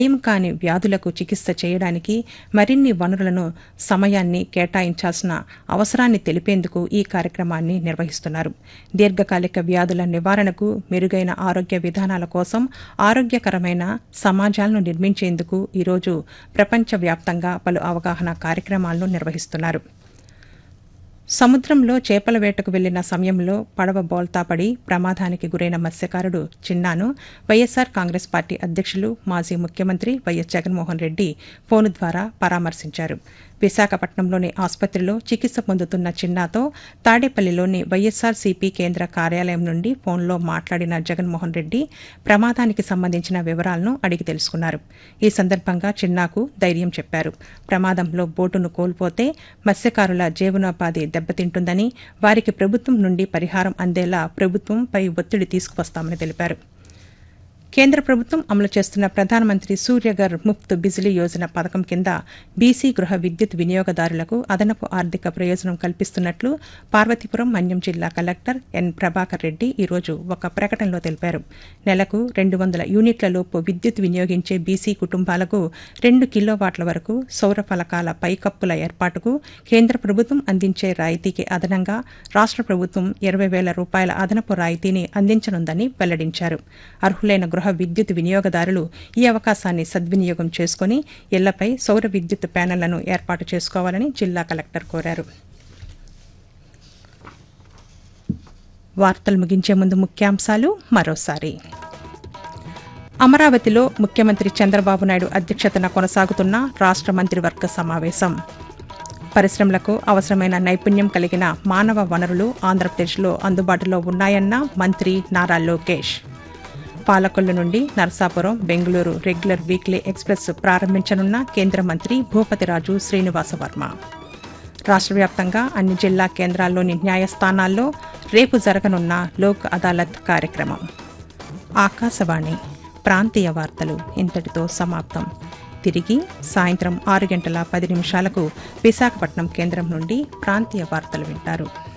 నయం కాని వ్యాధులకు చికిత్స చేయడానికి మరిన్ని వనరులను సమయాన్ని కేటాయించాల్సిన అవసరాన్ని తెలిపేందుకు ఈ కార్యక్రమాన్ని నిర్వహిస్తున్నారు దీర్ఘకాలిక వ్యాధుల నివారణకు మెరుగైన ఆరోగ్య విధానాల కోసం ఆరోగ్యకరమైన సమాజాలను నిర్మించేందుకు ఈరోజు ప్రపంచవ్యాప్తంగా పలు అవగాహన కార్యక్రమాలను నిర్వహిస్తున్నారు సముద్రంలో చేపల వేటకు వెళ్లిన సమయంలో పడవ బోల్తాపడి ప్రమాదానికి గురైన మత్స్యకారుడు చిన్నాను వైఎస్సార్ కాంగ్రెస్ పార్టీ అధ్యక్షులు మాజీ ముఖ్యమంత్రి వైఎస్ జగన్మోహన్ రెడ్డి ఫోను ద్వారా పరామర్శించారు విశాఖపట్నంలోని ఆసుపత్రిలో చికిత్స పొందుతున్న చిన్నాతో తాడేపల్లిలోని వైఎస్సార్ సిపి కేంద్ర కార్యాలయం నుండి ఫోన్లో మాట్లాడిన జగన్మోహన్ రెడ్డి ప్రమాదానికి సంబంధించిన వివరాలను అడిగి తెలుసుకున్నారు ఈ సందర్భంగా చిన్నాకు ధైర్యం చెప్పారు ప్రమాదంలో బోటును కోల్పోతే మత్స్యకారుల జీవనోపాధి దెబ్బతింటుందని వారికి ప్రభుత్వం నుండి పరిహారం అందేలా ప్రభుత్వంపై ఒత్తిడి తీసుకువస్తామని తెలిపారు కేంద్ర ప్రభుత్వం అమలు చేస్తున్న ప్రధానమంత్రి సూర్యఘర్ ముఫ్త్ బిజిలీ యోజన పథకం కింద బీసీ గృహ విద్యుత్ వినియోగదారులకు అదనపు ఆర్థిక ప్రయోజనం కల్పిస్తున్నట్లు పార్వతీపురం మన్యం జిల్లా కలెక్టర్ ఎన్ ప్రభాకర్ రెడ్డి ఈరోజు ఒక ప్రకటనలో తెలిపారు నెలకు రెండు వందల యూనిట్ల లోపు విద్యుత్ వినియోగించే బీసీ కుటుంబాలకు రెండు కిలోవాట్ల వరకు సౌర ఫలకాల పైకప్పుల ఏర్పాటుకు కేంద్ర ప్రభుత్వం అందించే రాయితీకి అదనంగా రాష్ట్ర ప్రభుత్వం ఇరవై వేల రూపాయల అదనపు రాయితీని అందించనుందని వెల్లడించారు అర్హులైన గృహ విద్యుత్ వినియోగదారులు ఈ అవకాశాన్ని సద్వినియోగం చేసుకుని ఇళ్లపై సౌర విద్యుత్ ప్యానెళ్లను ఏర్పాటు చేసుకోవాలని జిల్లా కలెక్టర్ కోరారు వార్తలు ముగించే ముందు ముఖ్యాంశాలు మరోసారి అమరావతిలో ముఖ్యమంత్రి చంద్రబాబు నాయుడు అధ్యక్షతన కొనసాగుతున్న రాష్ట్ర మంత్రివర్గ సమావేశం పరిశ్రమలకు అవసరమైన నైపుణ్యం కలిగిన మానవ వనరులు ఆంధ్రప్రదేశ్లో అందుబాటులో ఉన్నాయన్న మంత్రి నారా లోకేష్ పాలకొల్లు నుండి Narasapuram Bengaluru regular weekly express ప్రారంభించనున్న కేంద్ర మంత్రి భూపతిరాజు శ్రీనివాసవర్మ రాష్ట్ర వ్యాప్తంగా అన్ని జిల్లా కేంద్రాల్లోని న్యాయస్థానాల్లో రేపు జరగనున్న లోక్ అదాలత్ కార్యక్రమం ఆకాశవాణి ప్రాంతీయ వార్తలు ఇంతటితో సమాప్తం తిరిగి సాయంత్రం ఆరు గంటల పది నిమిషాలకు విశాఖపట్నం కేంద్రం నుండి ప్రాంతీయ వార్తలు వింటారు